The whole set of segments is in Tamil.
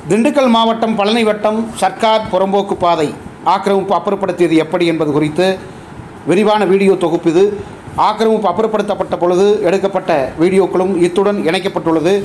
திண்டுக்கல் மாவட்டம் பழனி வட்டம் சர்க்கார் புறம்போக்கு பாதை ஆக்கிரமிப்பு அப்புறப்படுத்தியது எப்படி என்பது குறித்து விரிவான வீடியோ தொகுப்பு இது ஆக்கிரமிப்பு அப்புறப்படுத்தப்பட்ட பொழுது எடுக்கப்பட்ட வீடியோக்களும் இத்துடன் இணைக்கப்பட்டுள்ளது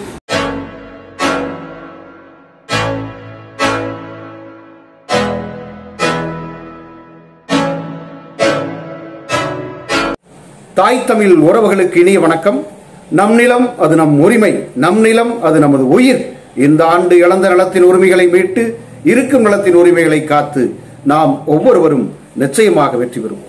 தாய் தமிழ் உறவுகளுக்கு இனிய வணக்கம் நம் நிலம் அது நம் உரிமை நம் நிலம் அது நமது உயிர் இந்த ஆண்டு இழந்த நிலத்தின் உரிமைகளை மீட்டு இருக்கும் நிலத்தின் உரிமைகளை காத்து நாம் ஒவ்வொருவரும் நிச்சயமாக வெற்றி பெறுவோம்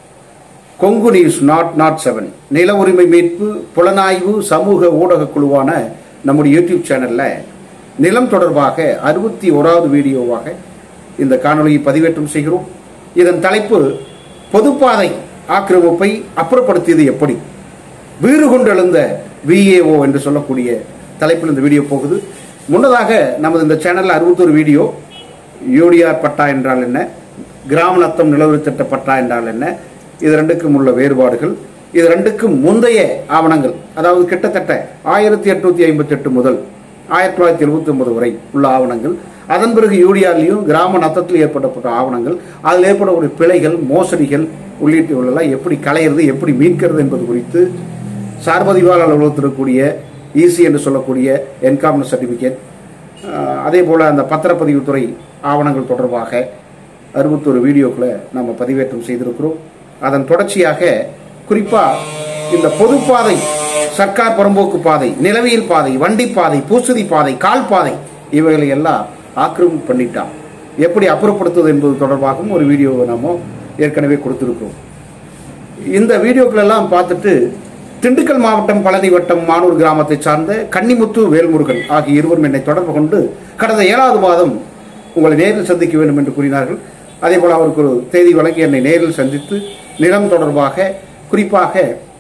Kongu news nought nought seven நில உரிமை மீட்பு புலனாய்வு சமூக ஊடக குழுவான நம்முடைய யூடியூப் சேனல்ல நிலம் தொடர்பாக அறுபத்தி ஓராவது வீடியோவாக இந்த காணொலியை பதிவேற்றம் செய்கிறோம் இதன் தலைப்பு பொதுப்பாதை ஆக்கிரமிப்பை அப்புறப்படுத்தியது எப்படி வீறு கொண்டெழுந்த விஏஓ என்று சொல்லக்கூடிய தலைப்பில் இந்த வீடியோ போகுது முன்னதாக நமது இந்த சேனலில் அறுபத்தொரு வீடியோ யூடிஆர் பட்டா என்றால் என்ன கிராம நத்தம் நிலவரி திட்ட பட்டா என்றால் என்ன இது ரெண்டுக்கும் உள்ள வேறுபாடுகள் இது ரெண்டுக்கும் முந்தைய ஆவணங்கள் அதாவது கிட்டத்தட்ட ஆயிரத்தி எட்நூத்தி ஐம்பத்தி எட்டு முதல் ஆயிரத்தி தொள்ளாயிரத்தி எழுபத்தி ஒன்பது வரை உள்ள ஆவணங்கள் அதன் பிறகு யூடிஆர்லையும் கிராம நத்தத்தில் ஏற்படப்பட்ட ஆவணங்கள் அதில் ஏற்படக்கூடிய பிழைகள் மோசடிகள் உள்ளிட்டவர்களெல்லாம் எப்படி களையிறது எப்படி மீட்கிறது என்பது குறித்து சார்பதிவாளர் அலுவலகத்தில் இருக்கக்கூடிய ஈசி என்று சொல்லக்கூடிய என்காமன் சர்டிஃபிகேட் அதே போல் அந்த பத்திரப்பதிவுத்துறை ஆவணங்கள் தொடர்பாக அறுபத்தொரு வீடியோக்களை நம்ம பதிவேற்றம் செய்திருக்கிறோம் அதன் தொடர்ச்சியாக குறிப்பாக இந்த பொதுப்பாதை சர்க்கார் புறம்போக்கு பாதை நிலவியல் பாதை வண்டி பாதை பூசதி பாதை கால் பாதை இவைகளை எல்லாம் ஆக்கிரமிப்பு பண்ணிட்டான் எப்படி அப்புறப்படுத்துவது என்பது தொடர்பாகவும் ஒரு வீடியோவை நம்ம ஏற்கனவே கொடுத்துருக்கிறோம் இந்த வீடியோக்கள் எல்லாம் பார்த்துட்டு திண்டுக்கல் மாவட்டம் பழனி வட்டம் மானூர் கிராமத்தை சார்ந்த கன்னிமுத்து வேல்முருகன் ஆகிய இருவரும் என்னை தொடர்பு கொண்டு கடந்த ஏழாவது மாதம் உங்களை நேரில் சந்திக்க வேண்டும் என்று கூறினார்கள் அதே போல் அவருக்கு ஒரு தேதி வழங்கி என்னை நேரில் சந்தித்து நிலம் தொடர்பாக குறிப்பாக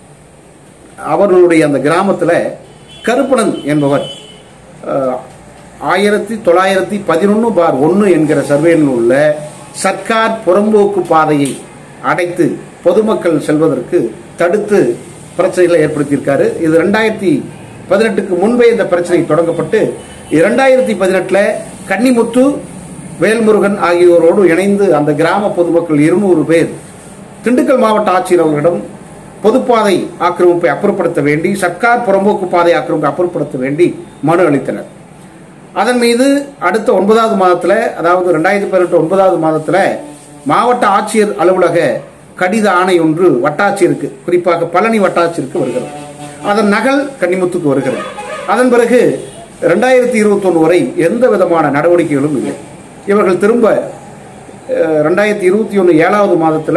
அவர்களுடைய அந்த கிராமத்தில் கருப்பணன் என்பவர் அஹ், ஆயிரத்தி தொள்ளாயிரத்தி பதினொன்று பார் ஒன்று என்கிற சர்வேயில் உள்ள சர்க்கார் புறம்போக்கு பாதையை அடைத்து பொதுமக்கள் செல்வதற்கு தடுத்து பிரச்சனைகளை ஏற்படுத்தியிருக்காரு இது ரெண்டாயிரத்தி பதினெட்டுக்கு முன்பே இந்த பிரச்சனை தொடங்கப்பட்டு இரண்டாயிரத்தி பதினெட்டில் கன்னிமுத்து வேல்முருகன் ஆகியோரோடு இணைந்து அந்த கிராம பொதுமக்கள் இருநூறு பேர் திண்டுக்கல் மாவட்ட ஆட்சியர் அவர்களிடம் பொதுப்பாதை ஆக்கிரமிப்பை அப்புறப்படுத்த வேண்டி சர்க்கார் புறம்போக்கு பாதை ஆக்கிரமிப்பை அப்புறப்படுத்த வேண்டி மனு அளித்தனர் அதன் மீது அடுத்த ஒன்பதாவது மாதத்தில் அதாவது ரெண்டாயிரத்தி பதினெட்டு ஒன்பதாவது மாதத்தில் மாவட்ட ஆட்சியர் அலுவலக கடித ஆணை ஒன்று வட்டாட்சியருக்கு குறிப்பாக பழனி வட்டாட்சியருக்கு வருகிறது அதன் நகல் கன்னிமுத்துக்கு வருகிறது அதன் பிறகு ரெண்டாயிரத்தி இருபத்தொன்று வரை எந்த விதமான நடவடிக்கைகளும் இல்லை இவர்கள் திரும்ப அஹ், ரெண்டாயிரத்தி இருபத்தி ஒன்று ஏழாவது மாதத்தில்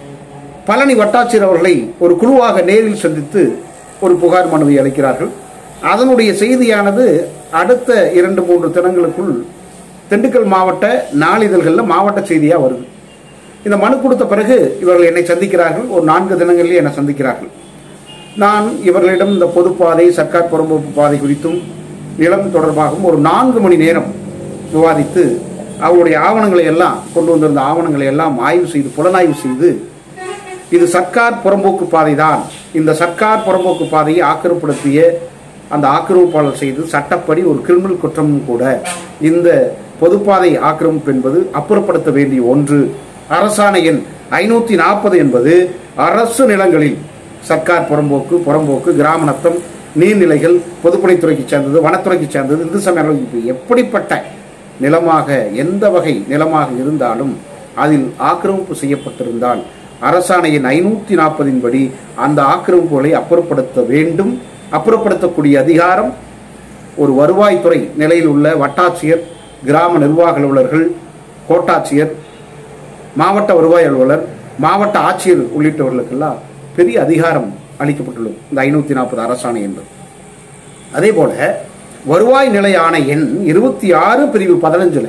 பழனி வட்டாட்சியர் அவர்களை ஒரு குழுவாக நேரில் சந்தித்து ஒரு புகார் மனுவை அளிக்கிறார்கள் அதனுடைய செய்தியானது அடுத்த இரண்டு மூன்று தினங்களுக்குள் திண்டுக்கல் மாவட்ட நாளிதழ்களில் மாவட்ட செய்தியாக வருது இந்த மனு கொடுத்த பிறகு இவர்கள் என்னை சந்திக்கிறார்கள் ஒரு நான்கு தினங்களில் என்னை சந்திக்கிறார்கள் நான் இவர்களிடம் இந்த பொதுப்பாதை சர்க்கார் புறம்போக்கு பாதை குறித்தும் நிலம் தொடர்பாகவும் ஒரு நான்கு மணி நேரம் விவாதித்து அவருடைய ஆவணங்களை எல்லாம் கொண்டு வந்திருந்த ஆவணங்களை எல்லாம் ஆய்வு செய்து புலனாய்வு செய்து இது சர்க்கார் புறம்போக்கு பாதை தான் இந்த சர்க்கார் புறம்போக்கு பாதையை ஆக்கிரமிப்படுத்திய அந்த ஆக்கிரமிப்பாளர் செய்து சட்டப்படி ஒரு கிரிமினல் குற்றமும் கூட இந்த பொதுப்பாதை ஆக்கிரமிப்பு என்பது அப்புறப்படுத்த வேண்டிய ஒன்று அரசாணை எண் ஐநூத்தி நாற்பது என்பது அரசு நிலங்களில் சர்க்கார் புறம்போக்கு புறம்போக்கு கிராம நத்தம் நீர்நிலைகள் பொதுப்பணித்துறைக்கு சேர்ந்தது வனத்துறைக்கு சேர்ந்தது இந்து சமய அறநிலையத்துறை எப்படிப்பட்ட நிலமாக எந்த வகை நிலமாக இருந்தாலும் அதில் ஆக்கிரமிப்பு செய்யப்பட்டிருந்தால் அரசாணையின் ஐநூத்தி நாற்பதின் படி அந்த ஆக்கிரமிப்புகளை அப்புறப்படுத்த வேண்டும் அப்புறப்படுத்தக்கூடிய அதிகாரம் ஒரு வருவாய்த்துறை நிலையில் உள்ள வட்டாட்சியர் கிராம நிர்வாக அலுவலர்கள் கோட்டாட்சியர் மாவட்ட வருவாய் அலுவலர் மாவட்ட ஆட்சியர் உள்ளிட்டவர்களுக்கெல்லாம் பெரிய அதிகாரம் அளிக்கப்பட்டுள்ளது இந்த ஐநூத்தி நாற்பது அரசாணை என்பது அதே போல வருவாய் நிலை ஆணை எண் இருபத்தி ஆறு பிரிவு பதினஞ்சுல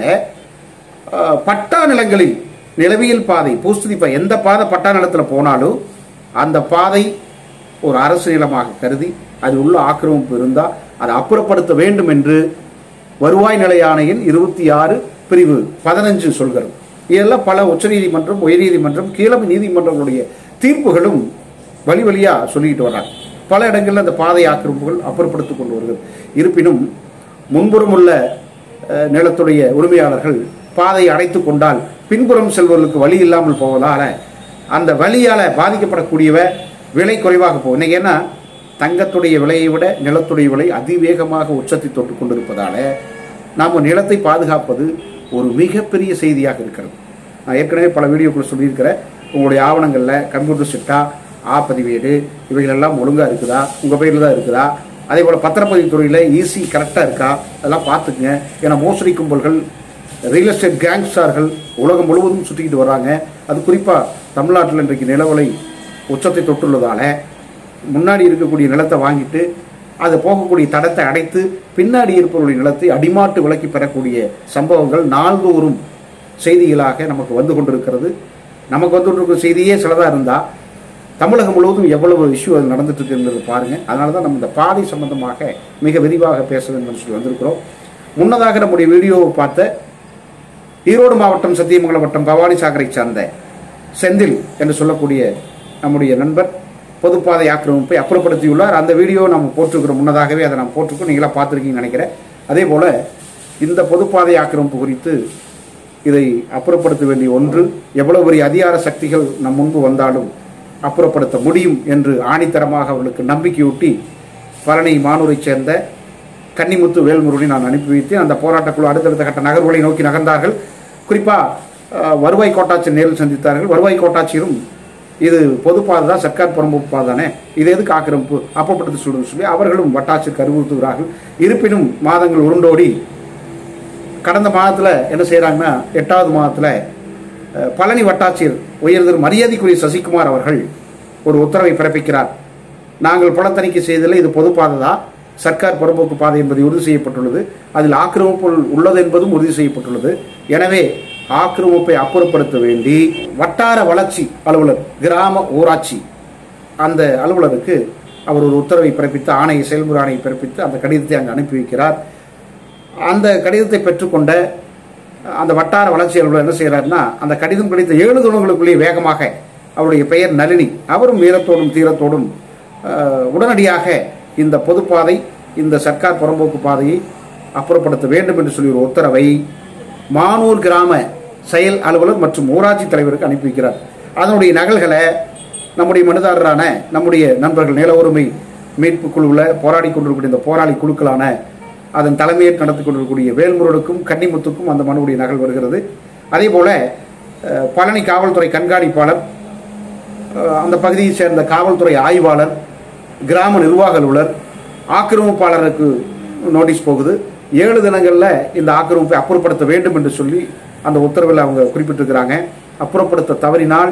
அஹ், பட்டா நிலங்களில் நிலவியல் பாதை பூஸ்துதி பா- எந்த பாதை பட்டா நிலத்தில் போனாலும் அந்த பாதை ஒரு அரசு நிலமாக கருதி அது உள்ள ஆக்கிரமிப்பு இருந்தால் அதை அப்புறப்படுத்த வேண்டும் என்று வருவாய் நிலை ஆணையின் இருபத்தி ஆறு பிரிவு பதினஞ்சு சொல்கிறது இதெல்லாம் பல உச்சநீதிமன்றம் உயர்நீதிமன்றம் கீழமை நீதிமன்றங்களுடைய தீர்ப்புகளும் வழி வழியா சொல்லிக்கிட்டு வர்றாங்க பல இடங்களில் அந்த பாதை ஆக்கிரமிப்புகள் அப்புறப்படுத்திக் கொண்டு வருகிறது இருப்பினும் முன்புறம் உள்ள அஹ், நிலத்துடைய உரிமையாளர்கள் பாதையை அடைத்து கொண்டால் பின்புறம் செல்வர்களுக்கு வழி இல்லாமல் போவதால அந்த வழியால பாதிக்கப்படக்கூடியவ விலை குறைவாக போகும் இன்னைக்கு ஏன்னா தங்கத்துடைய விலையை விட நிலத்துடைய விலை அதிவேகமாக உச்சத்தை தொட்டு கொண்டிருப்பதால நாம் நிலத்தை பாதுகாப்பது ஒரு மிகப்பெரிய செய்தியாக இருக்கிறது நான் ஏற்கனவே பல வீடியோக்கள் சொல்லியிருக்கிறேன் உங்களுடைய ஆவணங்களில் கம்ப்யூட்டர் சிட்டா ஆ பதிவேடு இவைகள் எல்லாம் ஒழுங்காக இருக்குதா உங்கள் பேரில் தான் இருக்குதா அதே போல் பத்திரப்பதிவு துறையில் ஈஸி கரெக்டாக இருக்கா அதெல்லாம் பார்த்துக்குங்க ஏன்னா மோசடி கும்பல்கள் ரியல் எஸ்டேட் கேங்ஸ்டார்கள் உலகம் முழுவதும் சுற்றிக்கிட்டு வர்றாங்க அது குறிப்பாக தமிழ்நாட்டில் இன்றைக்கு நிலவலை உச்சத்தை தொட்டுள்ளதால முன்னாடி இருக்கக்கூடிய நிலத்தை வாங்கிட்டு அது போகக்கூடிய தடத்தை அடைத்து பின்னாடி இருப்பவருடைய நிலத்தை அடிமாட்டு விலக்கி பெறக்கூடிய சம்பவங்கள் நாள்தோறும் செய்திகளாக நமக்கு வந்து கொண்டிருக்கிறது நமக்கு வந்து கொண்டிருக்கிற செய்தியே சிலதாக இருந்தால் தமிழகம் முழுவதும் எவ்வளவு இஷ்யூ அது நடந்துட்டு இருக்குங்கிறது பாருங்க அதனால தான் நம்ம இந்த பாதை சம்பந்தமாக மிக விரிவாக பேச வேண்டும் சொல்லி வந்திருக்கிறோம் முன்னதாக நம்முடைய வீடியோவை பார்த்த ஈரோடு மாவட்டம் சத்தியமங்கலம் வட்டம் பவானி சாகரை சார்ந்த செந்தில் என்று சொல்லக்கூடிய நம்முடைய நண்பர் பொதுப்பாதை ஆக்கிரமிப்பை அப்புறப்படுத்தியுள்ளார் அந்த வீடியோ நம்ம போட்டிருக்கிறோம் முன்னதாகவே அதை நாம் போட்டிருக்கோம் நீங்களா பார்த்துருக்கீங்கன்னு நினைக்கிறேன் அதே போல இந்த பொதுப்பாதை ஆக்கிரமிப்பு குறித்து இதை அப்புறப்படுத்த வேண்டிய ஒன்று எவ்வளவு பெரிய அதிகார சக்திகள் நம் முன்பு வந்தாலும் அப்புறப்படுத்த முடியும் என்று ஆணித்தரமாக அவர்களுக்கு நம்பிக்கையூட்டி பழனி மானூரைச் சேர்ந்த கன்னிமுத்து வேல்முருகனை நான் அனுப்பி வைத்தேன் அந்த போராட்டக்குழு அடுத்தடுத்த கட்ட நகர்வுகளை நோக்கி நகர்ந்தார்கள் குறிப்பாக வருவாய் கோட்டாட்சியர் நேரில் சந்தித்தார்கள் வருவாய் கோட்டாட்சியரும் இது பொதுப்பாதை தான் சர்க்கார் புறம்போக்கு பாதை தானே இது எதுக்கு ஆக்கிரமிப்பு அப்பப்படுத்தி சொல்லுன்னு சொல்லி அவர்களும் வட்டாட்சியருக்கு அறிவுறுத்துகிறார்கள் இருப்பினும் மாதங்கள் உருண்டோடி கடந்த மாதத்தில் என்ன செய்கிறாங்கன்னா எட்டாவது மாதத்தில் அஹ், பழனி வட்டாட்சியர் உயர்திரு மரியாதைக்குரிய சசிகுமார் அவர்கள் ஒரு உத்தரவை பிறப்பிக்கிறார் நாங்கள் புல தணிக்கை செய்ததில் இது பொதுப்பாதை தான் சர்க்கார் புறம்போக்கு பாதை என்பது உறுதி செய்யப்பட்டுள்ளது அதில் ஆக்கிரமிப்பு உள்ளது என்பதும் உறுதி செய்யப்பட்டுள்ளது எனவே ஆக்கிரமிப்பை அப்புறப்படுத்த வேண்டி வட்டார வளர்ச்சி அலுவலர் கிராம ஊராட்சி அந்த அலுவலருக்கு அவர் ஒரு உத்தரவை பிறப்பித்து ஆணையை செயல்முறை ஆணையை பிறப்பித்து அந்த கடிதத்தை அங்கு அனுப்பி வைக்கிறார் அந்த கடிதத்தை பெற்றுக்கொண்ட அந்த வட்டார வளர்ச்சி அலுவலர் என்ன செய்கிறாருன்னா அந்த கடிதம் கிடைத்த ஏழு தினங்களுக்குள்ளேயே வேகமாக அவருடைய பெயர் நளினி அவரும் வீரத்தோடும் தீரத்தோடும் அஹ், உடனடியாக இந்த பொதுப்பாதை இந்த சர்க்கார் புறம்போக்கு பாதையை அப்புறப்படுத்த வேண்டும் என்று சொல்லி ஒரு உத்தரவை மானூர் கிராம செயல் அலுவலர் மற்றும் ஊராட்சி தலைவருக்கு அனுப்பி வைக்கிறார் அதனுடைய நகல்களை நம்முடைய மனுதாரரான நம்முடைய நண்பர்கள் நில உரிமை மீட்பு குழுவில் போராடி கொண்டிருக்கக்கூடிய இந்த போராளி குழுக்களான அதன் தலைமையை நடத்தி கொண்டிருக்கக்கூடிய வேல்முருகனுக்கும் கன்னிமுத்துக்கும் அந்த மனுவுடைய நகல் வருகிறது அதே போல அஹ், பழனி காவல்துறை கண்காணிப்பாளர் அஹ், அந்த பகுதியைச் சேர்ந்த காவல்துறை ஆய்வாளர் கிராம நிர்வாக அலுவலர் ஆக்கிரமிப்பாளருக்கு நோட்டீஸ் போகுது ஏழு தினங்களில் இந்த ஆக்கிரமிப்பை அப்புறப்படுத்த வேண்டும் என்று சொல்லி அந்த உத்தரவில் அவங்க குறிப்பிட்டிருக்கிறாங்க அப்புறப்படுத்த தவறினால்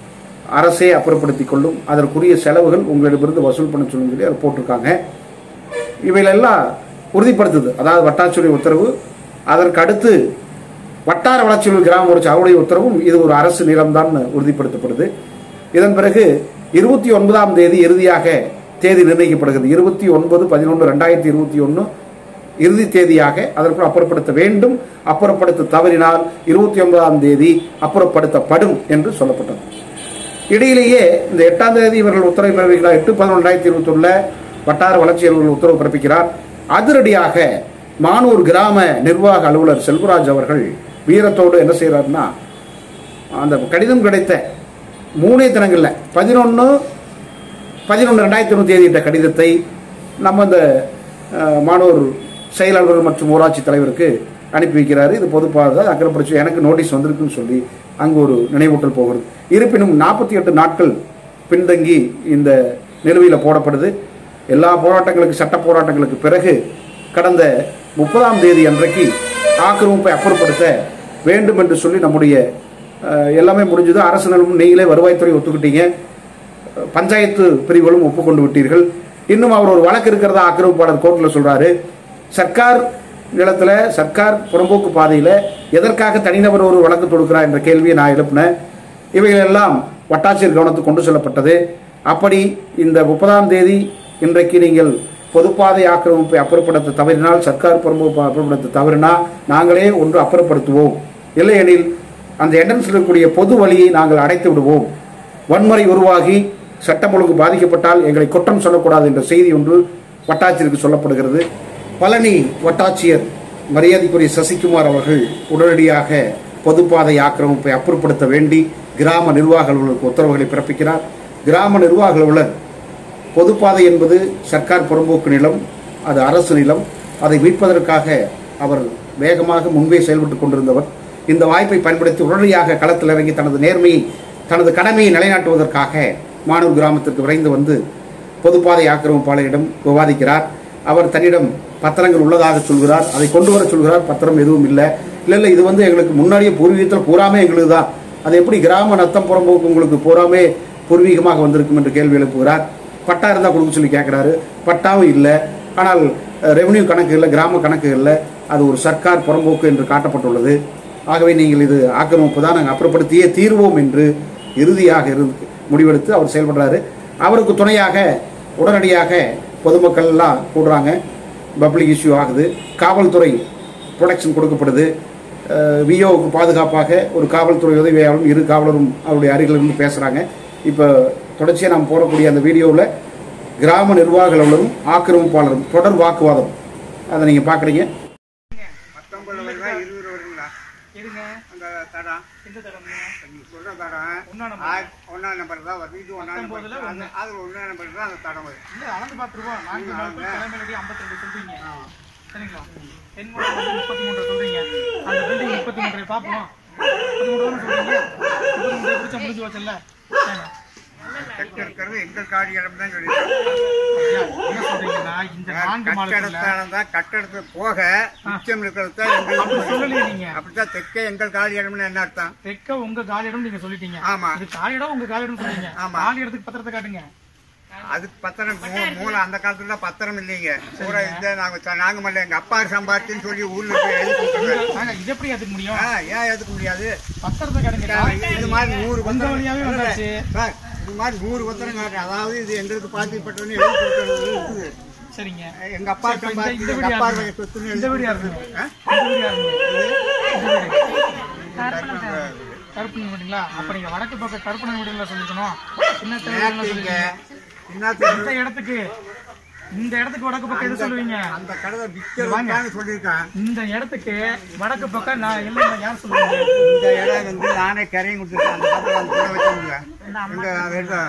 அரசே அப்புறப்படுத்திக் கொள்ளும் அதற்குரிய செலவுகள் உங்களிடமிருந்து வசூல் பண்ண சொல்லி சொல்லி அதை போட்டிருக்காங்க இவைகளெல்லாம் உறுதிப்படுத்துது அதாவது வட்டாட்சியுடைய உத்தரவு அதற்கு அடுத்து வட்டார வளர்ச்சிகள் கிராம வளர்ச்சி அவருடைய உத்தரவும் இது ஒரு அரசு நிலம்தான் உறுதிப்படுத்தப்படுது இதன் பிறகு இருபத்தி ஒன்பதாம் தேதி இறுதியாக தேதி நிர்ணயிக்கப்படுகிறது இருபத்தி ஒன்பது பதினொன்று ரெண்டாயிரத்தி இருபத்தி ஒன்று இறுதி தேதியாக அதற்குள் அப்புறப்படுத்த வேண்டும் அப்புறப்படுத்த தவறினால் இருபத்தி ஒன்பதாம் தேதி அப்புறப்படுத்தப்படும் என்று சொல்லப்பட்டது இடையிலேயே இந்த எட்டாம் தேதி இவர்கள் உத்தரவு பிறப்பிக்கிறார் எட்டு பதினொன்று ரெண்டாயிரத்தி இருபத்தி வட்டார வளர்ச்சி அலுவலர் உத்தரவு பிறப்பிக்கிறார் அதிரடியாக மானூர் கிராம நிர்வாக அலுவலர் செல்வராஜ் அவர்கள் வீரத்தோடு என்ன செய்கிறாருன்னா அந்த கடிதம் கிடைத்த மூணே தினங்களில் பதினொன்று பதினொன்று ரெண்டாயிரத்தி இருபத்தி தேதியிட்ட கடிதத்தை நம்ம இந்த அஹ், மானூர் செயலாளர் மற்றும் ஊராட்சி தலைவருக்கு அனுப்பி வைக்கிறாரு இது பொதுப்பாக அக்கறைப்படுத்தி எனக்கு நோட்டீஸ் வந்திருக்குன்னு சொல்லி அங்கு ஒரு நினைவூட்டல் போகிறது இருப்பினும் நாற்பத்தி எட்டு நாட்கள் பின்தங்கி இந்த நிலுவையில் போடப்படுது எல்லா போராட்டங்களுக்கு சட்ட போராட்டங்களுக்கு பிறகு கடந்த முப்பதாம் தேதி அன்றைக்கு ஆக்கிரமிப்பை அப்புறப்படுத்த வேண்டும் என்று சொல்லி நம்முடைய அஹ், எல்லாமே முடிஞ்சது அரசு நிலமும் நீங்களே வருவாய்த்துறை ஒத்துக்கிட்டீங்க பஞ்சாயத்து பிரிவுகளும் ஒப்புக்கொண்டு விட்டீர்கள் இன்னும் அவர் ஒரு வழக்கு இருக்கிறதா ஆக்கிரமிப்பாளர் கோர்ட்டில் சொல்றாரு சர்க்கார் நிலத்துல சர்க்கார் புறம்போக்கு பாதையில எதற்காக தனிநபர் ஒரு வழக்கு தொடுக்கிறார் என்ற கேள்வியை நான் எழுப்பினேன் இவைகள் எல்லாம் வட்டாட்சியர் கவனத்துக்கு கொண்டு செல்லப்பட்டது அப்படி இந்த முப்பதாம் தேதி இன்றைக்கு நீங்கள் பொதுப்பாதை ஆக்கிரமிப்பை அப்புறப்படுத்த தவறினால் சர்க்கார் புறம்போக்கு அப்புறப்படுத்த தவறினா நாங்களே ஒன்று அப்புறப்படுத்துவோம் இல்லையெனில் அந்த என்ட்ரன்ஸில் இருக்கக்கூடிய பொது வழியை நாங்கள் அடைத்து விடுவோம் வன்முறை உருவாகி சட்டம் ஒழுங்கு பாதிக்கப்பட்டால் எங்களை குற்றம் சொல்லக்கூடாது என்ற செய்தி ஒன்று வட்டாட்சியருக்கு சொல்லப்படுகிறது பழனி வட்டாட்சியர் மரியாதைக்குரிய சசிகுமார் அவர்கள் உடனடியாக பொதுப்பாதை ஆக்கிரமிப்பை அப்புறப்படுத்த வேண்டி கிராம நிர்வாக அலுவலருக்கு உத்தரவுகளை பிறப்பிக்கிறார் கிராம நிர்வாக அலுவலர் பொதுப்பாதை என்பது சர்க்கார் புறம்போக்கு நிலம் அது அரசு நிலம் அதை மீட்பதற்காக அவர் வேகமாக முன்பே செயல்பட்டுக் கொண்டிருந்தவர் இந்த வாய்ப்பை பயன்படுத்தி உடனடியாக களத்தில் இறங்கி தனது நேர்மையை தனது கடமையை நிலைநாட்டுவதற்காக மானூர் கிராமத்திற்கு விரைந்து வந்து பொதுப்பாதை ஆக்கிரமிப்பாளரிடம் விவாதிக்கிறார் அவர் தன்னிடம் பத்திரங்கள் உள்ளதாக சொல்கிறார் அதை கொண்டு வர சொல்கிறார் பத்திரம் எதுவும் இல்லை இல்லை இல்லை இது வந்து எங்களுக்கு முன்னாடியே பூர்வீகத்தில் பூராமே எங்களுக்கு தான் அது எப்படி கிராம நத்தம் புறம்போக்கு உங்களுக்கு பூராமே பூர்வீகமாக வந்திருக்கும் என்று கேள்வி எழுப்புகிறார் பட்டா இருந்தால் கொடுக்க சொல்லி கேட்குறாரு பட்டாவும் இல்லை ஆனால் ரெவென்யூ கணக்கு இல்லை கிராம கணக்கு இல்லை அது ஒரு சர்க்கார் புறம்போக்கு என்று காட்டப்பட்டுள்ளது ஆகவே நீங்கள் இது ஆக்கிரமிப்பு தான் நாங்கள் அப்புறப்படுத்தியே தீர்வோம் என்று இறுதியாக இருந்து முடிவெடுத்து அவர் செயல்படுறாரு அவருக்கு துணையாக உடனடியாக பொதுமக்கள் எல்லாம் கூடுறாங்க பப்ளிக் இஷ்யூ ஆகுது காவல்துறை ப்ரொடெக்ஷன் கொடுக்கப்படுது விஓவுக்கு பாதுகாப்பாக ஒரு காவல்துறை உதவியாளரும் இரு காவலரும் அவருடைய அருகில் இருந்து பேசுகிறாங்க இப்போ தொடர்ச்சியாக நாம் போடக்கூடிய அந்த வீடியோவில் கிராம நிர்வாக அலுவலரும் ஆக்கிரமிப்பாளரும் தொடர் வாக்குவாதம் அதை நீங்கள் பார்க்குறீங்க பத்தொன்பது வருதா இருபது வருதுங்களா எதுங்க அந்த தடம் எந்த தடம்ங்க நீ சொல்ற தடம் ஒண்ணா நம்பர். ஆ- ஒண்ணா நம்பர் தான் வருது இது ஒண்ணா நம்பர் பத்தொன்பதுல தான். ஒண்ணு. அந்த- அது ஒண்ணா நம்பர் தான் அந்த தடம் வருது இல்ல அளந்து பார்த்துருவோம் நான்கு ம், நாட்கள் ஆமாங்க. தலைமையிலேயே ஐம்பத்தி ரெண்டு சொல்றீங்க சரிங்களா தென்மொழி வந்து முப்பத்தி மூன்று சொல்றீங்க அந்த பில்டிங் முப்பத்தி மூன்று பார்ப்போம் முப்பத்தி மூன்று தானே சொல்றீங்க முப்பத்தி மூன்று பிடிச்சா முடிஞ்சு வச்சல தெற்கு இருக்கிறது எங்கள் காடி இடம் தான் சொல்லியிருக்காங்க என்ன சொல்றீங்கன்னா இந்த நான்கு மாதத்துல கட்டடத்தால தான் கட்டடத்து போக மிச்சம் இருக்கிறது தான் அப்படி எங்களுக்கு சொல்லலையே நீங்க அப்படித்தான் தெற்கே எங்கள் காடி இடம்னு என்ன அர்த்தம் தெற்க உங்க காலியிடம் நீங்க சொல்லிட்டீங்க ஆமா. இது காலியிடம் உங்க காலியிடம் சொல்றீங்க ஆமா. காலி இடத்துக்கு பத்திரத்தை காட்டுங்க அதுக்கு பத்திரம் மூ- மூலம் அந்த காலத்துல பத்திரம் இல்லைங்க பூரா இந்த நாங்க ச- நாங்க மல்ல எங்க அப்பா சம்பாதிச்சுன்னு சொல்லி ஊர்ல போய் எழுதி கொடுத்துருவேன் ஆக, இது எப்படி அதுக்கு முடியும் ஆ, ஏன் எதுக்க முடியாது பத்திரத்தை காட்டுங்க இது மாதிரி நூறு உங்க பத்திரம் வழியாவே வந்தாச்சு சார் இது மாதிரி நூறு பத்திரம் காட்டு அதாவது இது எங்களுக்கு பாத்திப்பட்டவன்னு எழுதி கொடுக்கறது இருக்குது சரிங்க எங்க அப்பா இப்ப இந்த- சம்பாதிச்சு இந்த எங்க வீடு அப்பா யாருங்க? சொத்துன்னு இந்த எழுதி வீடு கொடுக்கறது. யாருங்க? ஆ? இந்த வீடு யாருங்க? இந்த வீடு. ஆ? கருப்பணன் வீடுங்களா அப்ப நீங்க வடக்கு பக்கம் கருப்பணன் வீடுல சொல்லிக்கணும் சின்ன தெருவுல நேத்து இங்க சொல்லிக்கணும் இன்னத்துக்கு இந்த இடத்துக்கு இந்த இடத்துக்கு வடக்கு பக்கம் எது சொல்லுவீங்க அந்த கடை விற்கிறதுக்கான சொல்லியிருக்கான் இந்த இடத்துக்கு வடக்கு பக்கம் நான் இல்லை யார் சொல்லுவீங்க இந்த இடம் வந்து நானே கரையும் கொடுத்துருக்கேன் அந்த பக்கம் அந்த கூட வச்ச முடியும் எங்க அது எடுத்தா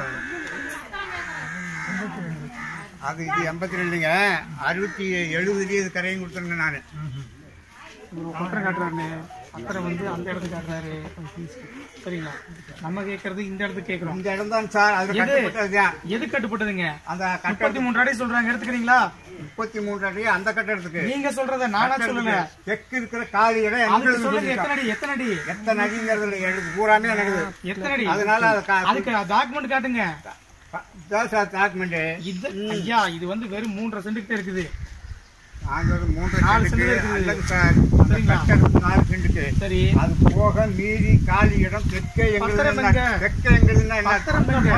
அது இது எண்பத்தி ரெண்டுங்க அறுபத்தி எழுபதுலயே இது கரையும் கொடுத்துருந்தேன் நான் பத்திரம் காட்டுறாருண்ணே பத்திரம் வந்து அந்த இடத்துக்கு காட்டுறாரு சரிங்களா நம்ம கேட்கறது இந்த இடத்துக்கு கேட்கறோம் இந்த இடம் தான் சார் அது எது? கட்டப்பட்டதுதான் எது கட்டுப்பட்டதுங்க அந்த கட்ட முப்பத்தி மூன்று அடி சொல்றாங்க எடுத்துக்கிறீங்களா முப்பத்தி மூன்று அடி அந்த கட்டடத்துக்கு நீங்க சொல்றத நானா சொல்லல தெற்கு இருக்கிற காலி இடம் அதுக்கு எங்களுக்கு சொல்லுங்க சொல்லியிருக்கான். எத்தனை அடி எத்தனை அடி எத்தனை அடிங்கிறது எனக்கு பூராமே எனக்கு எத்தனை அடி அதனால அது கா- அதுக்கு டாக்குமெண்ட் காட்டுங்க இதான் சார் டாக்குமெண்ட் இது ஐயா இது வந்து வெறும் மூன்றரை சென்ட் இருக்குது நாங்க ஒரு மூன்று நாலு சென்ட்டுக்கு சென்ட் இருக்குது. அல்லது சார் அந்த சரிங்களா? கட்டடத்துக்கு நாலு சென்ட்டுக்கு சரி அது போக மீறி காலி இடம் தெற்கே பத்திரம் எங்களுக்கு எங்க? தெற்கே எங்களுக்கு என்ன பத்திரம் எங்க?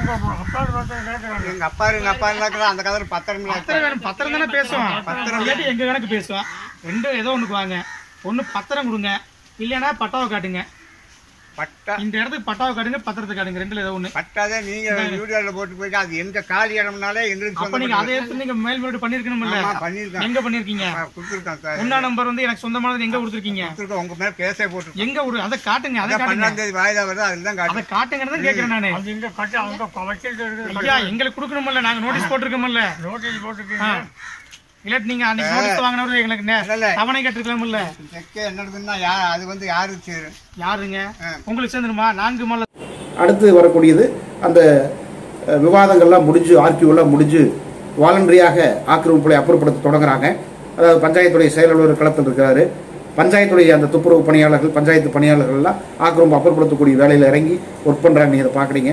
எங்க அப்பா எங்க அப்பா இருந்தா அந்த கதை பத்திரம் இல்ல பத்திரம் வேணும் பத்திரம் தானே பேசுவோம் பத்திரம் இல்லாட்டி எங்க கணக்கு பேசுவோம் ரெண்டும் ஏதோ ஒண்ணுக்கு வாங்க ஒண்ணு பத்திரம் கொடுங்க இல்லைன்னா பட்டாவை காட்டுங்க பட்டா இந்த இடத்துக்கு பட்டாவை காட்டுங்க பத்திரத்தை காட்டுங்க ரெண்டுல ஏதோ ஒண்ணு பட்டாதே நீங்க வீடியோல போட்டு போய் அது எங்க காலி இடம்னாலே எங்களுக்கு அப்ப நீங்க அதே இடத்துல நீங்க மேல்முறையீடு பண்ணிருக்கணும்ல ஆமா, பண்ணிருக்கேன். எங்க பண்ணிருக்கீங்க கொடுத்துருக்கேன் சார் ஒன்னா நம்பர் வந்து எனக்கு சொந்தமானது எங்க கொடுத்துருக்கீங்க கொடுத்துருக்கேன் உங்க மேல கேஸே போட்டுருக்கேன் எங்க ஒரு அதை காட்டுங்க அதை காட்டுங்க பன்னெண்டாம் தேதி வாய்தா வருது அதுல தான் காட்டு அதை காட்டுங்கன்னு தான் கேக்குறேன் நானு ஐயா எங்களுக்கு கொடுக்கணும்ல நாங்க நோட்டீஸ் போட்டிருக்கோம்ல நோட்டீஸ் போட்டிருக்கீங்க இல்லாட்டி நீங்க அன்னைக்கு நோட்டீஸ் வாங்கினவரு எங்களுக்கு நே- இல்ல. தவணை கட்டிருக்கலாம்ல தெற்கே என்னதுன்னா யா அது வந்து யாருக்கு சேரும் யாருங்க உங்களுக்கு சேர்ந்துருமா நான்கு மாலை அடுத்து வரக்கூடியது அந்த அஹ், விவாதங்கள்லாம் முடிஞ்சு ஆர்கியூலாம் முடிஞ்சு வாலண்டரியாக ஆக்கிரமிப்புகளை அப்புறப்படுத்த தொடங்குறாங்க அதாவது பஞ்சாயத்துடைய செயலாளர் களத்தில் இருக்கிறாரு பஞ்சாயத்துடைய அந்த துப்புரவு பணியாளர்கள் பஞ்சாயத்து பணியாளர்கள் எல்லாம் ஆக்கிரமிப்பு அப்புறப்படுத்தக்கூடிய வேலையில் இறங்கி ஒர்க் பண்ணுறாங்க நீங்கள் இதை பார்க்குறீங்க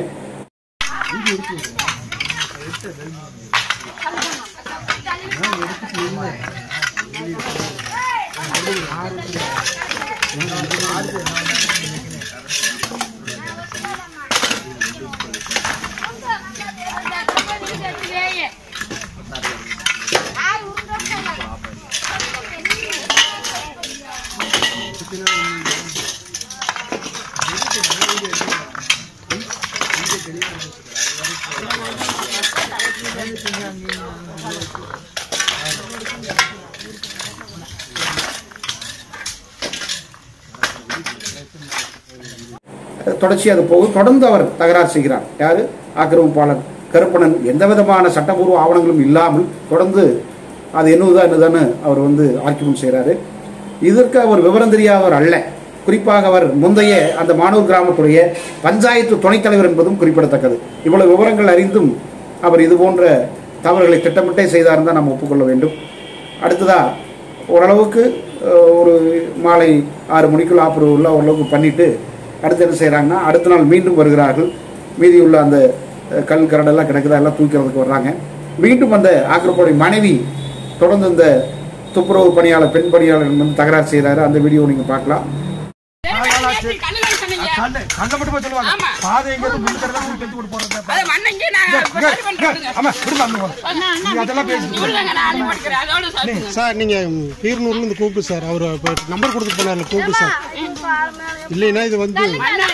தொடர்ச்சி அது போகும் தொடர்ந்து அவர் தகராறு செய்கிறார் யாரு ஆக்கிரமிப்பாளர் கருப்பணன் எந்த விதமான சட்டபூர்வ ஆவணங்களும் இல்லாமல் தொடர்ந்து அது என்னதுதான் என்னதான்னு அவர் வந்து ஆர்கியூமெண்ட் செய்கிறாரு இதற்கு அவர் விவரம் தெரியாதவர் அல்ல குறிப்பாக அவர் முந்தைய அந்த மானூர் கிராமத்துடைய பஞ்சாயத்து துணைத் தலைவர் என்பதும் குறிப்பிடத்தக்கது இவ்வளவு விவரங்கள் அறிந்தும் அவர் இது போன்ற தவறுகளை திட்டமிட்டே செய்தார் தான் நாம் ஒப்புக்கொள்ள வேண்டும் அடுத்ததா ஓரளவுக்கு அஹ், ஒரு மாலை ஆறு மணிக்குள்ள ஆப்பரவுள்ள ஓரளவுக்கு பண்ணிட்டு அடுத்து என்ன செய்கிறாங்கன்னா அடுத்த நாள் மீண்டும் வருகிறார்கள் மீதியுள்ள அந்த அஹ், கல் கரடெல்லாம் கிடக்குதா எல்லாம் தூக்கிறதுக்கு வர்றாங்க மீண்டும் அந்த ஆக்கிரப்போடைய மனைவி தொடர்ந்து இந்த துப்புரவு பணியாளர் பெண் பணியாளர் வந்து தகராறு செய்கிறாரு அந்த வீடியோ நீங்கள் பார்க்கலாம் கண்ணு கண்ணை மட்டும் போய் சொல்லுவாங்க ஆமா. பாதை எங்க இருந்து முன்னுக்கு தான் கெட்டு போட்டு போறது அது மண்ணங்க நான் சரி பண்றேங்க ஆமா விடுமா அங்க போங்க. நீங்க அதெல்லாம் பேசிட்டு இவ்வளவுதாங்க நான் அள்ளி படிக்கிறேன் அதோட சாப்பிடுங்க சார் நீங்க பீர்னூர்ல இருந்து கூப்பிட்டு சார் அவர் இப்போ நம்பர் கொடுத்து போனார்ல கூப்பிட்டு சார் இல்லைன்னா இது வந்து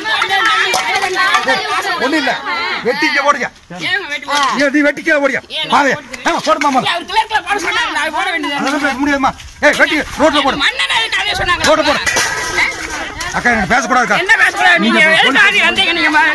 ஒண்ணு இல்ல வெட்டிக்க ஓடுங்க ஏங்க வெட்டி போடுங்க. ஏன் நீ வெட்டிக்க ஓடியா ஏன் பாதை நான் ஆமா போடுமா இல்ல, அவர் கிளர்க்ல போட சொன்னாங்க நான் போட வேண்டியது அதெல்லாம் பேச முடியாதுமா ஏய் வெட்டி ரோட்ல போடு மண்ணனை கதைய சொன்னாங்க ரோட்ல போடு அக்கா எனக்கு பேசக்கூடாதுக்கா என்ன பேசக்கூடாது நீங்க நீங்க எதுக்கு ஆடி வந்தீங்க நீங்க ம-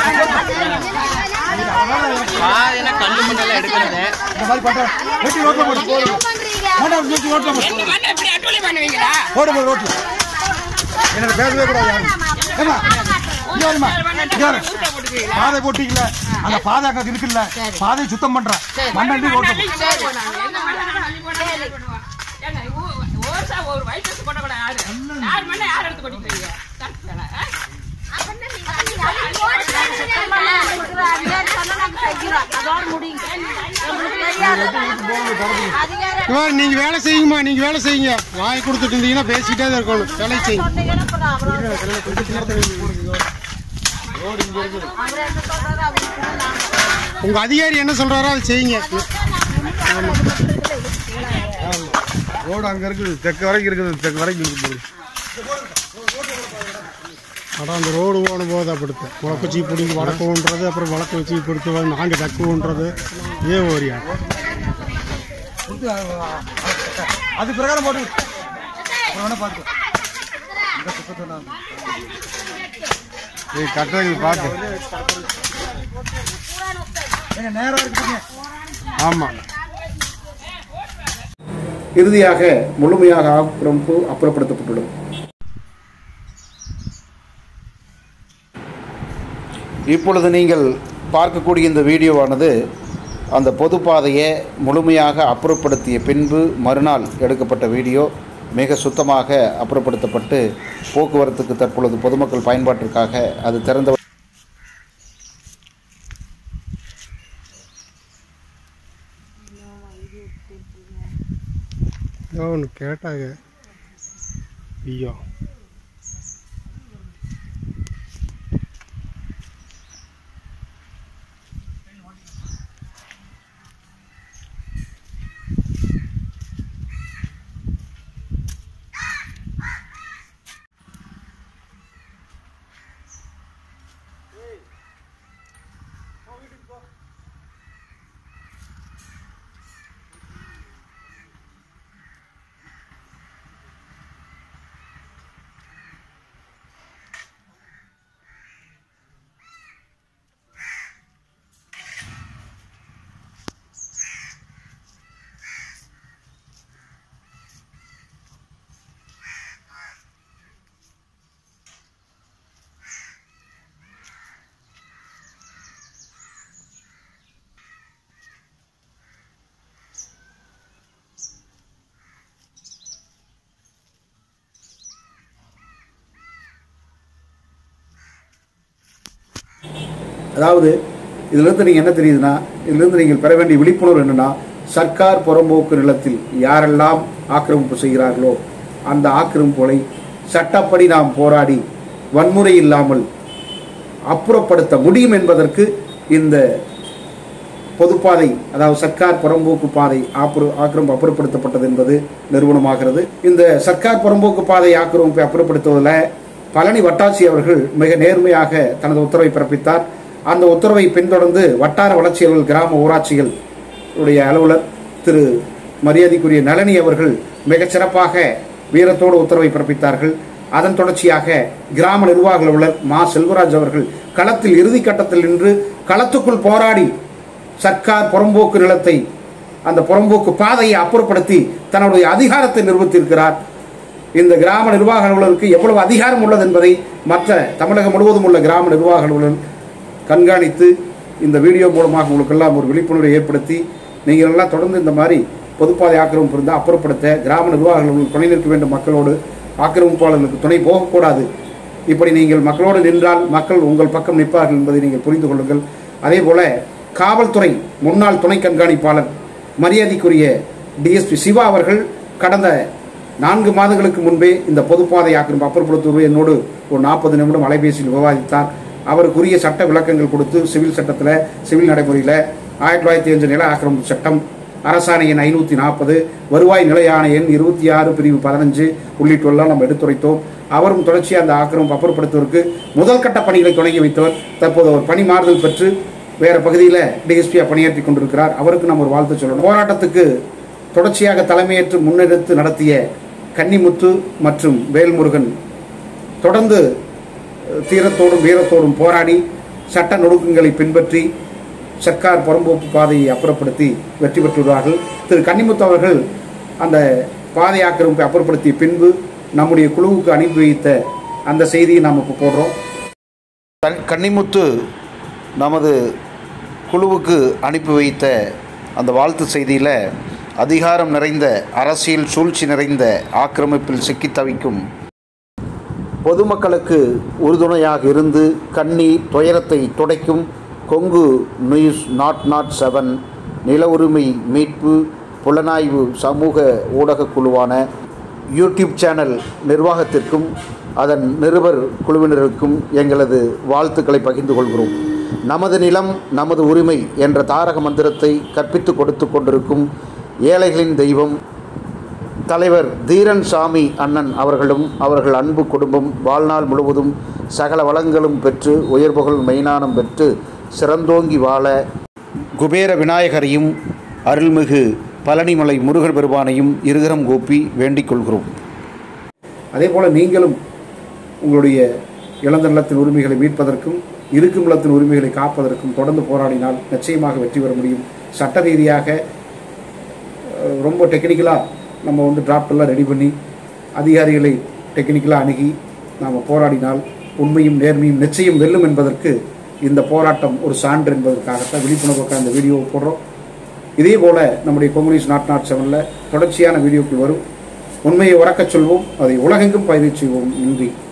இந்த மாதிரி பண்ற வெட்டி ரோட்ல போடு போடு வேண்டாம் வெட்டி ரோட்ல போடு எங்க மண்ணை இப்படி அட்டூழி பண்ணுவீங்களா போடு போடு ரோட்ல எனக்கு பேசவே கூடாது யாரும் ஏமா இங்க வாரும்மா, இங்க வாரு. பாதை போட்டீங்கல்ல அந்த பாதை அங்க இருக்குல்ல பாதை சுத்தம் பண்றேன் மண்ணள்ளி ரோட்ல போடு சரி, போனாங்க. எங்க மண்ணை நாங்க அள்ளி போனா அள்ளி போடுவோம். ஏங்க, ஊ- ஒரு சா- ஒரு வயிற்றுக்கு போடக்கூடாது யாரு? யார் மண்ணை யார் எடுத்து கொட்டிக்கிறீங்க? கரெக்ட் தானே, ஆ? இவா, நீங்க வேலை செய்யுங்கம்மா நீங்க வேலை செய்யுங்க வாய் கொடுத்துட்டு இருந்தீங்கன்னா பேசிக்கிட்டே தான் இருக்கணும் வேலை செய்யுங்க உங்க அதிகாரி என்ன சொல்றாரோ அதை செய்யுங்க ரோடு அங்க இருக்குது தெற்கு வரைக்கும் இருக்குது தெற்கு வரைக்கும் இருக்குது அதான் அந்த ரோடு போன போது அப்படித்து முளக்கு வச்சு பிடிங்கி வடக்குன்றது அப்புறம் வழக்கு வச்சு பிடித்து நாங்கள் தக்குன்றது ஏ ஓரியா அது பிரகாரம் போட்டு அப்புறம் வேணா பார்த்து ஏய் கட்டுறது பார்த்து ஏங்க நேரம் இருக்குங்க ஆமாம் இறுதியாக முழுமையாக ஆக்கிரமிப்பு அப்புறப்படுத்தப்பட்டுள்ளது இப்பொழுது நீங்கள் பார்க்கக்கூடிய இந்த வீடியோவானது அந்த பொதுப்பாதையை முழுமையாக அப்புறப்படுத்திய பின்பு மறுநாள் எடுக்கப்பட்ட வீடியோ மிக சுத்தமாக அப்புறப்படுத்தப்பட்டு போக்குவரத்துக்கு தற்பொழுது பொதுமக்கள் பயன்பாட்டிற்காக அது திறந்த ஒன்று கேட்டாங்க ஐயோ அதாவது இதிலிருந்து நீங்கள் என்ன தெரியுதுன்னா இதிலிருந்து நீங்கள் பெற வேண்டிய விழிப்புணர்வு என்னன்னா சர்க்கார் புறம்போக்கு நிலத்தில் யாரெல்லாம் ஆக்கிரமிப்பு செய்கிறார்களோ அந்த ஆக்கிரமிப்புகளை சட்டப்படி நாம் போராடி வன்முறை இல்லாமல் அப்புறப்படுத்த முடியும் என்பதற்கு இந்த பொதுப்பாதை அதாவது சர்க்கார் புறம்போக்கு பாதை ஆப்புற ஆக்கிரமிப்பு அப்புறப்படுத்தப்பட்டது என்பது நிறுவனமாகிறது இந்த சர்க்கார் புறம்போக்கு பாதை ஆக்கிரமிப்பை அப்புறப்படுத்துவதில் பழனி வட்டாட்சி அவர்கள் மிக நேர்மையாக தனது உத்தரவை பிறப்பித்தார் அந்த உத்தரவை பின்தொடர்ந்து வட்டார வளர்ச்சி அலுவல் கிராம ஊராட்சிகள் உடைய அலுவலர் திரு மரியாதைக்குரிய நளினி அவர்கள் மிகச் சிறப்பாக வீரத்தோடு உத்தரவை பிறப்பித்தார்கள் அதன் தொடர்ச்சியாக கிராம நிர்வாக அலுவலர் மா செல்வராஜ் அவர்கள் களத்தில் இறுதி கட்டத்தில் நின்று களத்துக்குள் போராடி சர்க்கார் புறம்போக்கு நிலத்தை அந்த புறம்போக்கு பாதையை அப்புறப்படுத்தி தன்னுடைய அதிகாரத்தை நிரூபித்திருக்கிறார் இந்த கிராம நிர்வாக அலுவலருக்கு எவ்வளவு அதிகாரம் உள்ளது என்பதை மற்ற தமிழகம் முழுவதும் உள்ள கிராம நிர்வாக அலுவலர் கண்காணித்து இந்த வீடியோ மூலமாக உங்களுக்கெல்லாம் ஒரு விழிப்புணர்வை ஏற்படுத்தி நீங்கள் எல்லாம் தொடர்ந்து இந்த மாதிரி பொதுப்பாதை ஆக்கிரமிப்பு இருந்தால் அப்புறப்படுத்த கிராம நிர்வாகங்கள் துணை நிற்க வேண்டும் மக்களோடு ஆக்கிரமிப்பாளர்களுக்கு துணை போகக்கூடாது இப்படி நீங்கள் மக்களோடு நின்றால் மக்கள் உங்கள் பக்கம் நிற்பார்கள் என்பதை நீங்கள் புரிந்து கொள்ளுங்கள் அதே போல காவல்துறை முன்னாள் துணை கண்காணிப்பாளர் மரியாதைக்குரிய டிஎஸ்பி சிவா அவர்கள் கடந்த நான்கு மாதங்களுக்கு முன்பே இந்த பொதுப்பாதை ஆக்கிரமிப்பு அப்புறப்படுத்துவது என்னோடு ஒரு நாற்பது நிமிடம் அலைபேசியில் விவாதித்தார் அவருக்குரிய சட்ட விளக்கங்கள் கொடுத்து சிவில் சட்டத்தில் சிவில் நடைமுறையில் ஆயிரத்தி தொள்ளாயிரத்தி அஞ்சு நில ஆக்கிரமிப்பு சட்டம் அரசாணை எண் ஐநூற்றி நாற்பது வருவாய் நிலையான எண் இருபத்தி ஆறு பிரிவு பதினஞ்சு உள்ளிட்டெல்லாம் நம்ம எடுத்துரைத்தோம் அவரும் தொடர்ச்சியாக அந்த ஆக்கிரமிப்பு அப்புறப்படுத்துவதற்கு முதல் கட்ட பணிகளை தொடங்கி வைத்தவர் தற்போது அவர் பணி மாறுதல் பெற்று வேற பகுதியில் டிஎஸ்பியாக பணியாற்றி கொண்டிருக்கிறார் அவருக்கு நம்ம ஒரு வாழ்த்து சொல்லணும் போராட்டத்துக்கு தொடர்ச்சியாக தலைமையேற்று முன்னெடுத்து நடத்திய கன்னிமுத்து மற்றும் வேல்முருகன் தொடர்ந்து அஹ், தீரத்தோடும் வீரத்தோடும் போராடி சட்ட நொடுக்கங்களை பின்பற்றி சர்க்கார் புறம்போக்கு பாதையை அப்புறப்படுத்தி வெற்றி பெற்றுள்ளார்கள் திரு கன்னிமுத்து அவர்கள் அந்த பாதை ஆக்கிரமிப்பை அப்புறப்படுத்திய பின்பு நம்முடைய குழுவுக்கு அனுப்பி வைத்த அந்த செய்தியை நாம் இப்போ போடுறோம் கன்னிமுத்து நமது குழுவுக்கு அனுப்பி வைத்த அந்த வாழ்த்து செய்தியில் அதிகாரம் நிறைந்த அரசியல் சூழ்ச்சி நிறைந்த ஆக்கிரமிப்பில் சிக்கித் தவிக்கும் பொதுமக்களுக்கு உறுதுணையாக இருந்து கண்ணீர் துயரத்தை துடைக்கும் Kongu news nought nought seven நில உரிமை மீட்பு புலனாய்வு சமூக ஊடகக் குழுவான யூடியூப் சேனல் நிர்வாகத்திற்கும் அதன் நிருபர் குழுவினருக்கும் எங்களது வாழ்த்துக்களை பகிர்ந்து கொள்கிறோம் நமது நிலம் நமது உரிமை என்ற தாரக மந்திரத்தை கற்பித்து கொடுத்து கொண்டிருக்கும் ஏழைகளின் தெய்வம் தலைவர் தீரன் சாமி அண்ணன் அவர்களும் அவர்கள் அன்பு குடும்பம் வாழ்நாள் முழுவதும் சகல வளங்களும் பெற்று உயர்புகழ் மெய்ஞானம் பெற்று சிறந்தோங்கி வாழ குபேர விநாயகரையும் அருள்மிகு பழனிமலை முருகன் பெருமானையும் இருகரம் கூப்பி வேண்டிக் கொள்கிறோம் அதே போல் நீங்களும் உங்களுடைய இழந்த நிலத்தின் உரிமைகளை மீட்பதற்கும் இருக்கும் நிலத்தின் உரிமைகளை காப்பதற்கும் தொடர்ந்து போராடினால் நிச்சயமாக வெற்றி பெற முடியும் சட்ட ரீதியாக அஹ், ரொம்ப டெக்னிக்கலாக நம்ம வந்து டிராஃப்டெல்லாம் ரெடி பண்ணி அதிகாரிகளை டெக்னிக்கலாக அணுகி நாம் போராடினால் உண்மையும் நேர்மையும் நிச்சயம் வெல்லும் என்பதற்கு இந்த போராட்டம் ஒரு சான்று என்பதற்காகத்தான் விழிப்புணர்வுக்காக இந்த வீடியோவை போடுறோம் இதே போல் நம்முடைய கொங்குனிஸ் நாட் நாட் செவனில் தொடர்ச்சியான வீடியோக்கள் வரும் உண்மையை உறக்கச் சொல்வோம் அதை உலகெங்கும் பயிர் செய்வோம் நன்றி